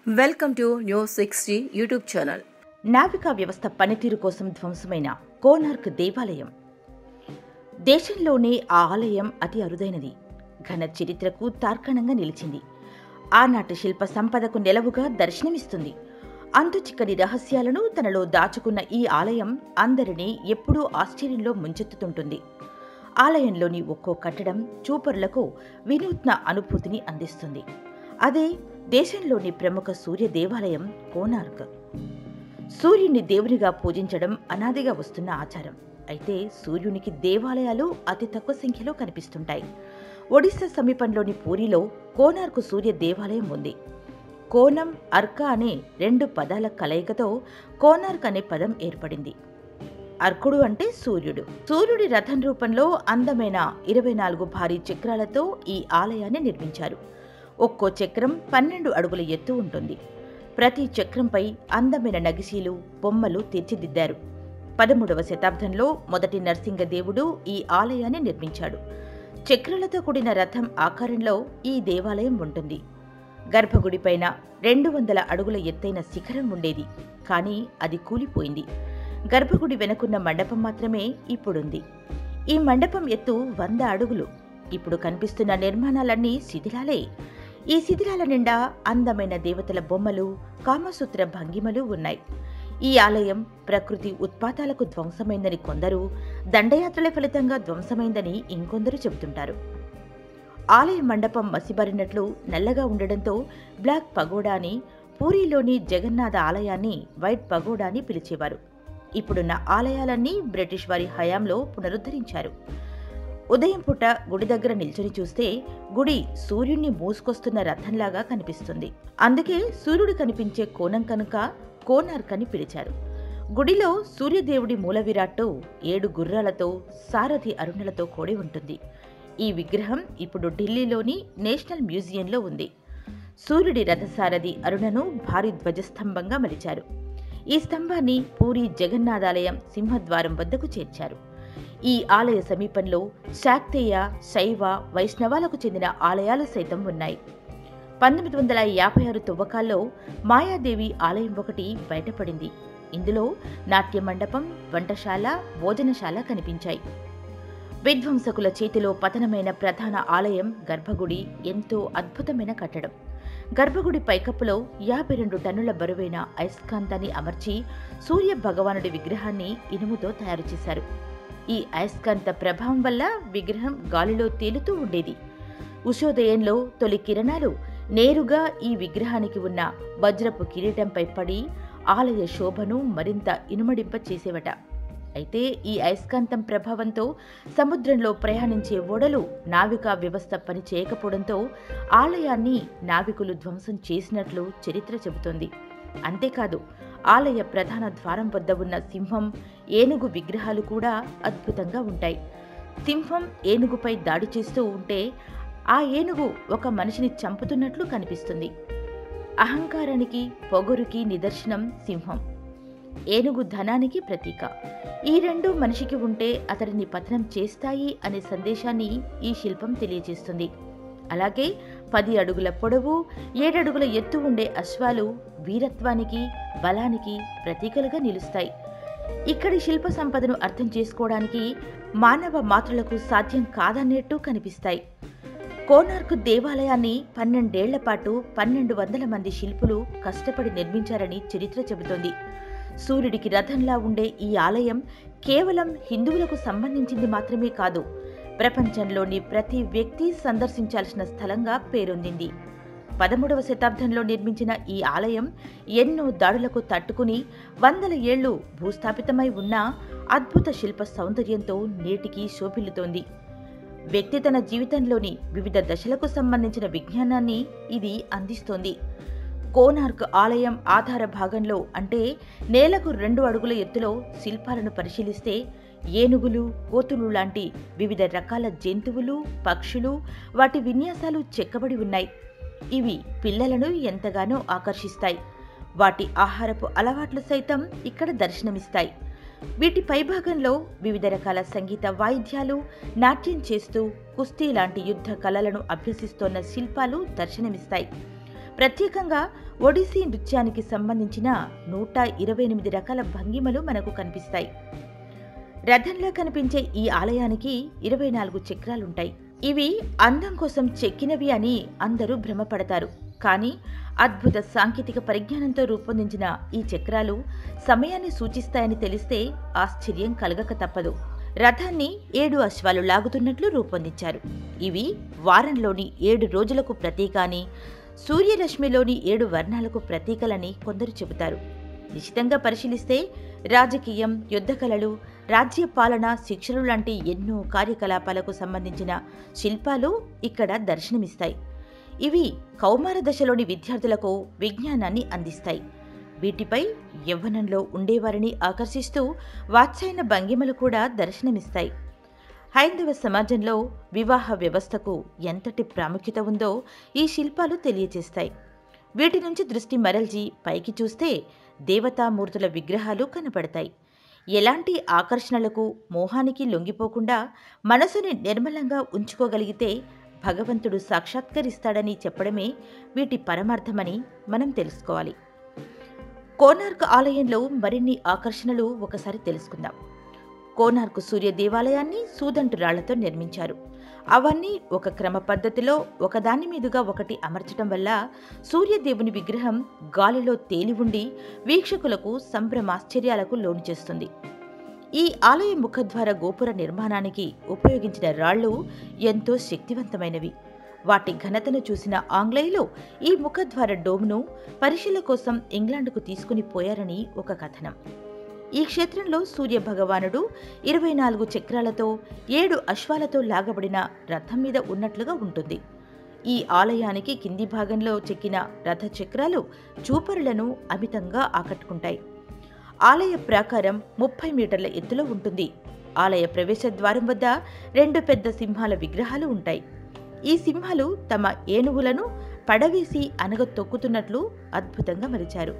welcome to news sixty YouTube channel నావికా వ్యవస్థ పనితీరు కోసం ధ్వంసమైన కోనార్క్ దేవాలయం దేశంలోనే ఆ ఆలయం అతి అరుదైనది ఘన చరిత్రకు తార్కాణంగా నిలిచింది ఆనాటి శిల్ప సంపదకు నెలవుగా దర్శనమిస్తుంది అంతుచిక్కని రహస్యాలను తనలో దాచుకున్న ఈ ఆలయం అందరినీ ఎప్పుడూ ఆశ్చర్యంలో ముంచెత్తుతుంటుంది ఆలయంలోని ఒక్కో కట్టడం చూపరులకు వినూత్న అనుభూతిని అందిస్తుంది అదే దేశంలోని ప్రముఖ సూర్య దేవాలయం కోనార్క్ సూర్యుని దేవునిగా పూజించడం అనాదిగా వస్తున్న ఆచారం అయితే సూర్యునికి దేవాలయాలు అతి తక్కువ సంఖ్యలో కనిపిస్తుంటాయి ఒడిశా సమీపంలోని పూరిలో కోనార్కు సూర్య దేవాలయం ఉంది కోనం అర్క అనే రెండు పదాల కలయికతో కోనార్క్ అనే పదం ఏర్పడింది అర్కుడు అంటే సూర్యుడు సూర్యుడి రథం రూపంలో అందమైన ఇరవై నాలుగు భారీ చక్రాలతో ఈ ఆలయాన్ని నిర్మించారు ఒక్కో చక్రం పన్నెండు అడుగుల ఎత్తు ఉంటుంది ప్రతి చక్రంపై అందమైన నగిశీలు బొమ్మలు తీర్చిదిద్దారు పదమూడవ శతాబ్దంలో మొదటి నరసింగదేవుడు ఈ ఆలయాన్ని నిర్మించాడు చక్రాలతో కూడిన రథం ఆకారంలో ఈ దేవాలయం ఉంటుంది గర్భగుడిపైన రెండు వందల అడుగుల ఎత్తైన శిఖరం ఉండేది కానీ అది కూలిపోయింది గర్భగుడి వెనుకున్న మండపం మాత్రమే ఇప్పుడుంది ఈ మండపం ఎత్తు వంద అడుగులు ఇప్పుడు కనిపిస్తున్న నిర్మాణాలన్నీ శిథిలాలే ఈ శిథిలాల నిండా అందమైన దేవతల బొమ్మలు కామసూత్ర భంగిమలు ఉన్నాయి ఈ ఆలయం ప్రకృతి ఉత్పాతాలకు ధ్వంసమైందని కొందరు దండయాత్రల ఫలితంగా ధ్వంసమైందని ఇంకొందరు చెబుతుంటారు ఆలయ మండపం మసిబారినట్లు నల్లగా ఉండడంతో బ్లాక్ పగోడా అని పూరిలోని జగన్నాథ ఆలయాన్ని వైట్ పగోడా అని పిలిచేవారు ఇప్పుడున్న ఆలయాలన్నీ బ్రిటిష్ వారి హయాంలో పునరుద్ధరించారు ఉదయం పూట గుడి దగ్గర నిల్చొని చూస్తే గుడి సూర్యుణ్ణి మూసుకొస్తున్న రథంలాగా కనిపిస్తుంది అందుకే సూర్యుడు కనిపించే కోణం కనుక కోనార్క్ అని పిలిచారు గుడిలో సూర్యదేవుడి మూల విరాట్టు ఏడు గుర్రాలతో సారథి అరుణులతో కూడి ఉంటుంది ఈ విగ్రహం ఇప్పుడు ఢిల్లీలోని నేషనల్ మ్యూజియంలో ఉంది సూర్యుడి రథసారథి అరుణను భారీ ధ్వజస్తంభంగా మలిచారు ఈ స్తంభాన్ని పూరి జగన్నాథాలయం సింహద్వారం వద్దకు చేర్చారు ఈ ఆలయ సమీపంలో శాక్తేయ శైవ వైష్ణవాలకు చెందిన ఆలయాలు సైతం ఉన్నాయి పంతొమ్మిది వందల యాభై ఆరు తువ్వకాల్లో మాయాదేవి ఆలయం ఒకటి బయటపడింది ఇందులో నాట్య మండపం వంటశాల భోజనశాల కనిపించాయి విధ్వంసకుల చేతిలో పతనమైన ప్రధాన ఆలయం గర్భగుడి ఎంతో అద్భుతమైన కట్టడం గర్భగుడి పైకప్పులో యాభై రెండు టన్నుల బరువైన అయస్కాంతాన్ని అమర్చి సూర్య భగవానుడి విగ్రహాన్ని ఇనుముతో తయారు చేశారు ఈ అయస్కాంత ప్రభావం వల్ల విగ్రహం గాలిలో తేలుతూ ఉండేది ఉషోదయంలో తొలి కిరణాలు నేరుగా ఈ విగ్రహానికి ఉన్న వజ్రపు కిరీటంపై పడి ఆలయ శోభను మరింత ఇనుమడింప చేసేవట అయితే ఈ అయస్కాంతం ప్రభావంతో సముద్రంలో ప్రయాణించే ఓడలు నావికా వ్యవస్థ పని చేయకపోవడంతో ఆలయాన్ని నావికులు ధ్వంసం చేసినట్లు చరిత్ర చెబుతోంది అంతేకాదు ఆలయ ప్రధాన ద్వారం వద్ద ఉన్న సింహం ఏనుగు విగ్రహాలు కూడా అద్భుతంగా ఉంటాయి సింహం ఏనుగుపై దాడి చేస్తూ ఉంటే ఆ ఏనుగు ఒక మనిషిని చంపుతున్నట్లు కనిపిస్తుంది అహంకారానికి పొగరుకి నిదర్శనం సింహం ఏనుగు ధనానికి ప్రతీక ఈ రెండు మనిషికి ఉంటే అతడిని పతనం చేస్తాయి అనే సందేశాన్ని ఈ శిల్పం తెలియజేస్తుంది అలాగే పది అడుగుల పొడవు ఏడడుగుల ఎత్తు ఉండే అశ్వాలు వీరత్వానికి బలానికి ప్రతీకలుగా నిలుస్తాయి ఇక్కడి శిల్ప సంపదను అర్థం చేసుకోవడానికి మానవ మాతృలకు సాధ్యం కాదన్నట్టు కనిపిస్తాయి కోనార్కు దేవాలయాన్ని పన్నెండేళ్ల పాటు పన్నెండు వందల మంది శిల్పులు కష్టపడి నిర్మించారని చరిత్ర చెబుతోంది సూర్యుడికి రథంలా ఉండే ఈ ఆలయం కేవలం హిందువులకు సంబంధించింది మాత్రమే కాదు ప్రపంచంలోని ప్రతి వ్యక్తి సందర్శించాల్సిన స్థలంగా పేరొందింది పదమూడవ శతాబ్దంలో నిర్మించిన ఈ ఆలయం ఎన్నో దాడులకు తట్టుకుని వందల ఏళ్లు భూస్థాపితమై ఉన్న అద్భుత శిల్ప సౌందర్యంతో నేటికి శోభిల్లుతోంది వ్యక్తి తన జీవితంలోని వివిధ దశలకు సంబంధించిన విజ్ఞానాన్ని ఇది అందిస్తోంది కోనార్క్ ఆలయం ఆధార భాగంలో అంటే నేలకు రెండు అడుగుల ఎత్తులో శిల్పాలను పరిశీలిస్తే ఏనుగులు కోతులు లాంటి వివిధ రకాల జంతువులు పక్షులు వాటి విన్యాసాలు చెక్కబడి ఉన్నాయి ఇవి పిల్లలను ఎంతగానో ఆకర్షిస్తాయి వాటి ఆహారపు అలవాట్లు సైతం ఇక్కడ దర్శనమిస్తాయి వీటి పైభాగంలో వివిధ రకాల సంగీత వాయిద్యాలు నాట్యం చేస్తూ కుస్తీ లాంటి యుద్ధ కళలను అభ్యసిస్తోన్న శిల్పాలు దర్శనమిస్తాయి ప్రత్యేకంగా ఒడిసీ నృత్యానికి సంబంధించిన నూట ఇరవై ఎనిమిది రకాల భంగిమలు మనకు కనిపిస్తాయి రథంలో కనిపించే ఈ ఆలయానికి ఇరవై నాలుగు చక్రాలుంటాయి ఇవి అందం కోసం చెక్కినవి అని అందరూ భ్రమపడతారు కానీ అద్భుత సాంకేతిక పరిజ్ఞానంతో రూపొందించిన ఈ చక్రాలు సమయాన్ని సూచిస్తాయని తెలిస్తే ఆశ్చర్యం కలగక తప్పదు రథాన్ని ఏడు అశ్వాలు లాగుతున్నట్లు రూపొందించారు ఇవి వారంలోని ఏడు రోజులకు ప్రతీక అని సూర్యరశ్మిలోని ఏడు వర్ణాలకు ప్రతీకలని కొందరు చెబుతారు నిశితంగా పరిశీలిస్తే రాజకీయం యుద్ధ కళలు రాజ్య పాలన శిక్షలు లాంటి ఎన్నో కార్యకలాపాలకు సంబంధించిన శిల్పాలు ఇక్కడ దర్శనమిస్తాయి ఇవి కౌమార దశలోని విద్యార్థులకు విజ్ఞానాన్ని అందిస్తాయి వీటిపై యవ్వనంలో ఉండేవారిని ఆకర్షిస్తూ వాత్సాయన భంగిమలు కూడా దర్శనమిస్తాయి హైందవ సమాజంలో వివాహ వ్యవస్థకు ఎంతటి ప్రాముఖ్యత ఉందో ఈ శిల్పాలు తెలియజేస్తాయి వీటి నుంచి దృష్టి మరల్చి పైకి చూస్తే దేవతామూర్తుల విగ్రహాలు కనపడతాయి ఎలాంటి ఆకర్షణలకు మోహానికి లొంగిపోకుండా మనసుని నిర్మలంగా ఉంచుకోగలిగితే భగవంతుడు సాక్షాత్కరిస్తాడని చెప్పడమే వీటి పరమార్థమని మనం తెలుసుకోవాలి కోనార్క్ ఆలయంలో మరిన్ని ఆకర్షణలు ఒకసారి తెలుసుకుందాం కోనార్క్ సూర్య దేవాలయాన్ని సూదంటు రాళ్లతో నిర్మించారు అవన్నీ ఒక క్రమ పద్ధతిలో ఒకదాని మీదుగా ఒకటి అమర్చటం వల్ల సూర్యదేవుని విగ్రహం గాలిలో తేలి ఉండి వీక్షకులకు సంభ్రమాశ్చర్యాలకు లోను చేస్తుంది ఈ ఆలయ ముఖద్వార గోపుర నిర్మాణానికి ఉపయోగించిన రాళ్లు ఎంతో శక్తివంతమైనవి వాటి ఘనతను చూసిన ఆంగ్లేయులు ఈ ముఖద్వార డోమ్ను పరిశీలన కోసం ఇంగ్లాండ్కు తీసుకుని పోయారని ఒక కథనం ఈ క్షేత్రంలో సూర్య భగవానుడు ఇరవై నాలుగు చక్రాలతో ఏడు అశ్వాలతో లాగబడిన రథం మీద ఉన్నట్లుగా ఉంటుంది ఈ ఆలయానికి కింది భాగంలో చెక్కిన రథ చక్రాలు చూపరులను అమితంగా ఆకట్టుకుంటాయి ఆలయ ప్రాకారం ముప్పై మీటర్ల ఎత్తులో ఉంటుంది ఆలయ ప్రవేశ ద్వారం వద్ద రెండు పెద్ద సింహాల విగ్రహాలు ఉంటాయి ఈ సింహాలు తమ ఏనుగులను పడవేసి అనగ తొక్కుతున్నట్లు అద్భుతంగా మలిచారు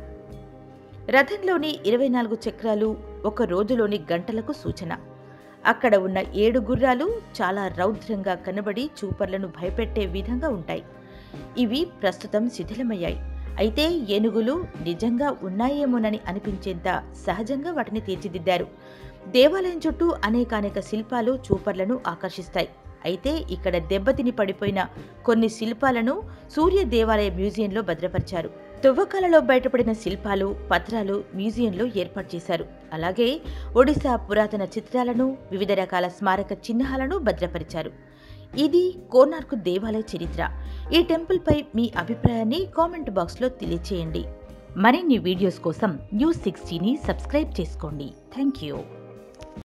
రథంలోని ఇరవై నాలుగు చక్రాలు ఒక రోజులోని గంటలకు సూచన అక్కడ ఉన్న ఏడు గుర్రాలు చాలా రౌద్రంగా కనబడి చూపర్లను భయపెట్టే విధంగా ఉంటాయి ఇవి ప్రస్తుతం శిథిలమయ్యాయి అయితే ఏనుగులు నిజంగా ఉన్నాయేమోనని అనిపించేంత సహజంగా వాటిని తీర్చిదిద్దారు దేవాలయం చుట్టూ అనేకానేక శిల్పాలు చూపర్లను ఆకర్షిస్తాయి అయితే ఇక్కడ దెబ్బతిని పడిపోయిన కొన్ని శిల్పాలను సూర్య దేవాలయ మ్యూజియంలో భద్రపరిచారు తువ్వకాలలో బయటపడిన శిల్పాలు పత్రాలు మ్యూజియంలో ఏర్పాటు చేశారు అలాగే ఒడిశా పురాతన చిత్రాలను వివిధ రకాల స్మారక చిహ్నాలను భద్రపరిచారు ఇది కోనార్కు దేవాలయ చరిత్ర ఈ టెంపుల్పై మీ అభిప్రాయాన్ని కామెంట్ బాక్స్లో తెలియచేయండి మరిన్ని వీడియోస్ కోసం న్యూస్ సిక్స్టీని సబ్స్క్రైబ్ చేసుకోండి థ్యాంక్ యూ